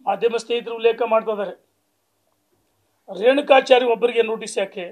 ಮಾಧ್ಯಮ ಸ್ನೇಹಿತರು ಉಲ್ಲೇಖ ಮಾಡ್ತಾ ಇದ್ದಾರೆ ರೇಣುಕಾಚಾರ್ಯ ಒಬ್ಬರಿಗೆ ನೋಟಿಸ್ ಯಾಕೆ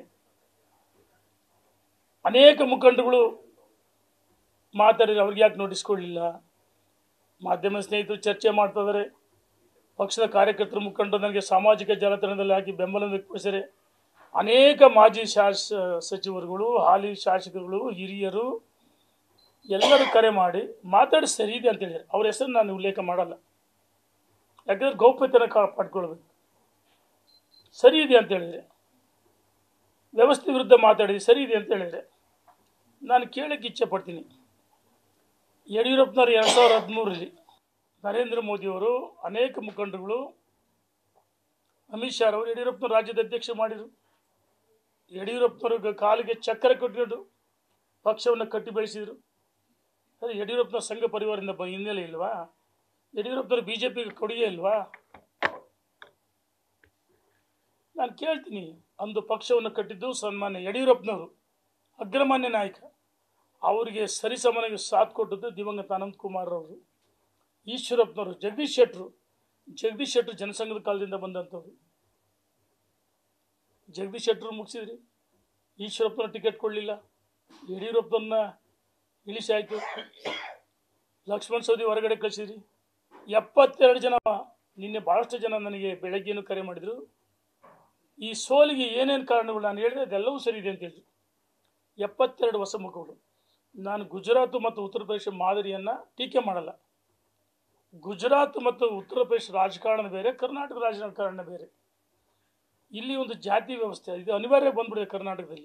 ಅನೇಕ ಮುಖಂಡರುಗಳು ಮಾತಾಡಿದ್ರೆ ಅವ್ರಿಗೆ ಯಾಕೆ ನೋಟಿಸ್ ಕೊಡಲಿಲ್ಲ ಮಾಧ್ಯಮ ಸ್ನೇಹಿತರು ಚರ್ಚೆ ಮಾಡ್ತಾ ಇದ್ದಾರೆ ಪಕ್ಷದ ಕಾರ್ಯಕರ್ತರು ಮುಖಂಡರು ನನಗೆ ಸಾಮಾಜಿಕ ಜಾಲತಾಣದಲ್ಲಿ ಹಾಕಿ ಬೆಂಬಲ ವ್ಯಕ್ತಪಡಿಸಿದರೆ ಅನೇಕ ಮಾಜಿ ಶಾಸ ಸಚಿವರುಗಳು ಹಾಲಿ ಶಾಸಕರುಗಳು ಹಿರಿಯರು ಎಲ್ಲರೂ ಕರೆ ಮಾಡಿ ಮಾತಾಡಿ ಸರಿ ಇದೆ ಅಂತ ಹೇಳಿದ್ದಾರೆ ಅವ್ರ ಹೆಸರು ನಾನು ಉಲ್ಲೇಖ ಮಾಡಲ್ಲ ಯಾಕಂದ್ರೆ ಗೌಪ್ಯತೆನ ಕಾಪಾಡ್ಕೊಳ್ಬೇಕು ಸರಿ ಇದೆ ಅಂತ ಹೇಳಿದರೆ ವ್ಯವಸ್ಥೆ ವಿರುದ್ಧ ಮಾತಾಡಿದೆ ಸರಿ ಇದೆ ಅಂತ ಹೇಳಿದರೆ ನಾನು ಕೇಳಕ್ಕೆ ಇಚ್ಛೆ ಪಡ್ತೀನಿ ಯಡಿಯೂರಪ್ಪನವರು ಎರಡು ಸಾವಿರದ ಹದಿಮೂರರಲ್ಲಿ ನರೇಂದ್ರ ಮೋದಿಯವರು ಅನೇಕ ಮುಖಂಡರುಗಳು ಅಮಿತ್ ಶಾ ಅವರು ಯಡಿಯೂರಪ್ಪನವರು ರಾಜ್ಯದ ಅಧ್ಯಕ್ಷ ಮಾಡಿದರು ಯಡಿಯೂರಪ್ಪನವ್ರಿಗೆ ಕಾಲಿಗೆ ಚಕ್ರ ಕೊಟ್ಟಿದ್ದು ಪಕ್ಷವನ್ನು ಕಟ್ಟಿ ಬೆಳೆಸಿದರು ಅದೇ ಯಡಿಯೂರಪ್ಪನ ಸಂಘ ಪರಿವಾರದಿಂದ ಬ ಹಿನ್ನೆಲೆ ಇಲ್ವಾ ಯಡಿಯೂರಪ್ಪನವರು ಬಿ ಜೆ ಪಿಗೆ ಕೊಡುಗೆ ಇಲ್ವಾ ನಾನು ಕೇಳ್ತೀನಿ ಅಂದು ಪಕ್ಷವನ್ನು ಕಟ್ಟಿದ್ದು ಸನ್ಮಾನ್ಯ ಯಡಿಯೂರಪ್ಪನವರು ಅಗ್ರಮಾನ್ಯ ನಾಯಕ ಅವರಿಗೆ ಸರಿಸಮನಿಗೆ ಸಾಥ್ ಕೊಟ್ಟದ್ದು ದಿವಂಗತ ಅನಂತ್ ಕುಮಾರ್ ಅವರು ಈಶ್ವರಪ್ಪನವರು ಜಗದೀಶ್ ಶೆಟ್ಟರು ಜಗದೀಶ್ ಶೆಟ್ಟರು ಜನಸಂಘದ ಕಾಲದಿಂದ ಬಂದಂಥವ್ರು ಜಗದೀಶ್ ಶೆಟ್ಟರು ಮುಗಿಸಿದ್ರಿ ಈಶ್ವರಪ್ಪನ ಟಿಕೆಟ್ ಕೊಡಲಿಲ್ಲ ಯಡಿಯೂರಪ್ಪನ ಇಳಿಸಿ ಆಯಿತು ಲಕ್ಷ್ಮಣ್ ಸವದಿ ಹೊರಗಡೆ ಕಳಿಸಿದ್ರಿ ಎಪ್ಪತ್ತೆರಡು ಜನ ನಿನ್ನೆ ಭಾಳಷ್ಟು ಜನ ನನಗೆ ಬೆಳಗ್ಗೆನೂ ಕರೆ ಮಾಡಿದರು ಈ ಸೋಲಿಗೆ ಏನೇನು ಕಾರಣಗಳು ನಾನು ಹೇಳಿದೆ ಅದೆಲ್ಲವೂ ಸರಿ ಇದೆ ಅಂತ ಹೇಳಿದ್ರು ಎಪ್ಪತ್ತೆರಡು ಹೊಸ ಮುಖಗಳು ನಾನು ಗುಜರಾತ್ ಮತ್ತು ಉತ್ತರ ಪ್ರದೇಶ ಮಾದರಿಯನ್ನು ಟೀಕೆ ಮಾಡಲ್ಲ ಗುಜರಾತ್ ಮತ್ತು ಉತ್ತರ ಪ್ರದೇಶ ರಾಜಕಾರಣ ಬೇರೆ ಕರ್ನಾಟಕ ರಾಜಕಾರಣ ಬೇರೆ ಇಲ್ಲಿ ಒಂದು ಜಾತಿ ವ್ಯವಸ್ಥೆ ಇದು ಅನಿವಾರ್ಯ ಬಂದ್ಬಿಡಿದೆ ಕರ್ನಾಟಕದಲ್ಲಿ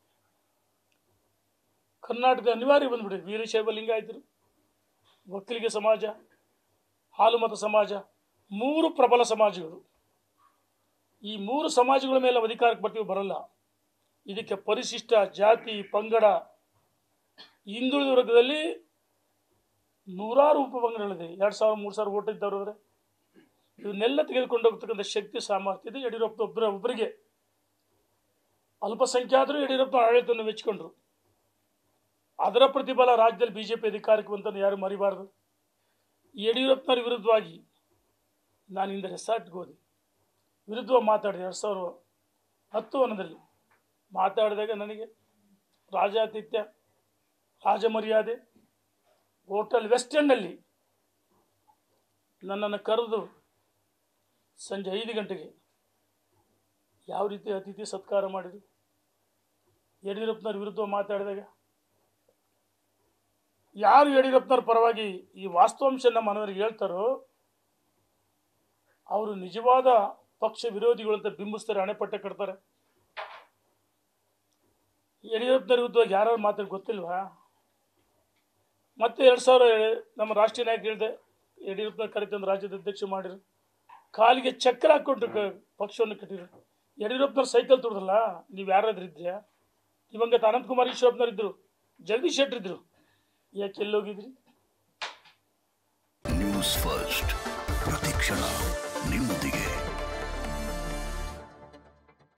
ಕರ್ನಾಟಕ ಅನಿವಾರ್ಯ ಬಂದ್ಬಿಡಿದೆ ವೀರಶೈವ ಲಿಂಗಾಯತರು ಒಕ್ಕಲಿಗ ಸಮಾಜ ಹಾಲು ಮತ ಸಮಾಜ ಮೂರು ಪ್ರಬಲ ಸಮಾಜಗಳು ಈ ಮೂರು ಸಮಾಜಗಳ ಮೇಲೆ ನಾವು ಅಧಿಕಾರಕ್ಕೆ ಬರ್ತೀವಿ ಬರಲ್ಲ ಇದಕ್ಕೆ ಪರಿಶಿಷ್ಟ ಜಾತಿ ಪಂಗಡ ಹಿಂದುಳಿದ ವರ್ಗದಲ್ಲಿ ನೂರಾರು ಉಪಪಂಗಡಗಳಿದೆ ಎರಡು ಸಾವಿರ ಮೂರು ಸಾವಿರ ಓಟ್ ಇದ್ದವ್ರೆ ಇವನ್ನೆಲ್ಲ ತೆಗೆದುಕೊಂಡು ಹೋಗ್ತಕ್ಕಂಥ ಶಕ್ತಿ ಸಾಮರ್ಥ್ಯ ಇದೆ ಯಡಿಯೂರಪ್ಪ ಒಬ್ಬರ ಒಬ್ಬರಿಗೆ ಅಲ್ಪಸಂಖ್ಯಾತರು ಯಡಿಯೂರಪ್ಪ ಆಡಳಿತವನ್ನು ಮೆಚ್ಚಿಕೊಂಡ್ರು ಅದರ ಪ್ರತಿಫಲ ರಾಜ್ಯದಲ್ಲಿ ಬಿಜೆಪಿ ಅಧಿಕಾರಕ್ಕೆ ಬಂತ ಯಾರು ಮರಿಬಾರ್ದು ಯಡಿಯೂರಪ್ಪನವ್ರ ವಿರುದ್ಧವಾಗಿ ನಾನು ಇಂದ ರೆಸಾರ್ಟ್ಗೆ ಹೋದೆ ವಿರುದ್ಧವಾಗಿ ಮಾತಾಡಿದೆ ಎರಡು ಸಾವಿರ ಹತ್ತು ಹನ್ನೊಂದರಲ್ಲಿ ಮಾತಾಡಿದಾಗ ನನಗೆ ರಾಜಾತಿಥ್ಯ ರಾಜಮರ್ಯಾದೆ ಹೋಟೆಲ್ ವೆಸ್ಟ್ ಎಂಡಲ್ಲಿ ನನ್ನನ್ನು ಕರೆದು ಸಂಜೆ ಐದು ಗಂಟೆಗೆ ಯಾವ ರೀತಿ ಅತಿಥಿ ಸತ್ಕಾರ ಮಾಡಿದ್ರು ಯಡಿಯೂರಪ್ಪನವ್ರ ವಿರುದ್ಧ ಮಾತಾಡಿದಾಗ ಯಾರು ಯಡಿಯೂರಪ್ಪನವ್ರ ಪರವಾಗಿ ಈ ವಾಸ್ತವಾಂಶ ನಮ್ಮ ಮನವರಿಗೆ ಹೇಳ್ತಾರೋ ಅವರು ನಿಜವಾದ ಪಕ್ಷ ವಿರೋಧಿಗಳು ಅಂತ ಬಿಂಬಿಸ್ತಾರೆ ಹಣೆಪಟ್ಟೆ ಕಟ್ತಾರೆ ಯಡಿಯೂರಪ್ಪನವ್ರ ವಿರುದ್ಧವಾಗಿ ಯಾರು ಮಾತಾಡಿ ಗೊತ್ತಿಲ್ವಾ ಮತ್ತೆ ಎರಡು ಸಾವಿರ ನಮ್ಮ ರಾಷ್ಟ್ರೀಯ ನಾಯಕ ಹೇಳಿದೆ ಯಡಿಯೂರಪ್ಪನ ಕರೆತಂದು ರಾಜ್ಯದ ಅಧ್ಯಕ್ಷ ಮಾಡಿರು ಕಾಲಿಗೆ ಚಕ್ರ ಹಾಕ್ಕೊಂಡು ಕ- ಪಕ್ಷವನ್ನು ಕಟ್ಟಿರು ಯಡಿಯೂರಪ್ಪನವ್ರ ಸೈಕಲ್ ತುಳಿದ್ರಲ್ಲ ನೀವು ಯಾರಾದ್ರೂ ಇದ್ರ್ಯಾ ದಿವಂಗತ ಅನಂತಕುಮಾರ್ ಈಶ್ವರಪ್ಪನವ್ರು ಇದ್ರು ಜಗದೀಶ್ ಶೆಟ್ಟರ್ ಇದ್ರು ಯಾಕೆ ಎಲ್ಲೋಗಿದ್ರಿ ನ್ಯೂಸ್ ಫಸ್ಟ್ ಪ್ರತಿಕ್ಷಣ ನಿಮ್ಮೊಂದಿಗೆ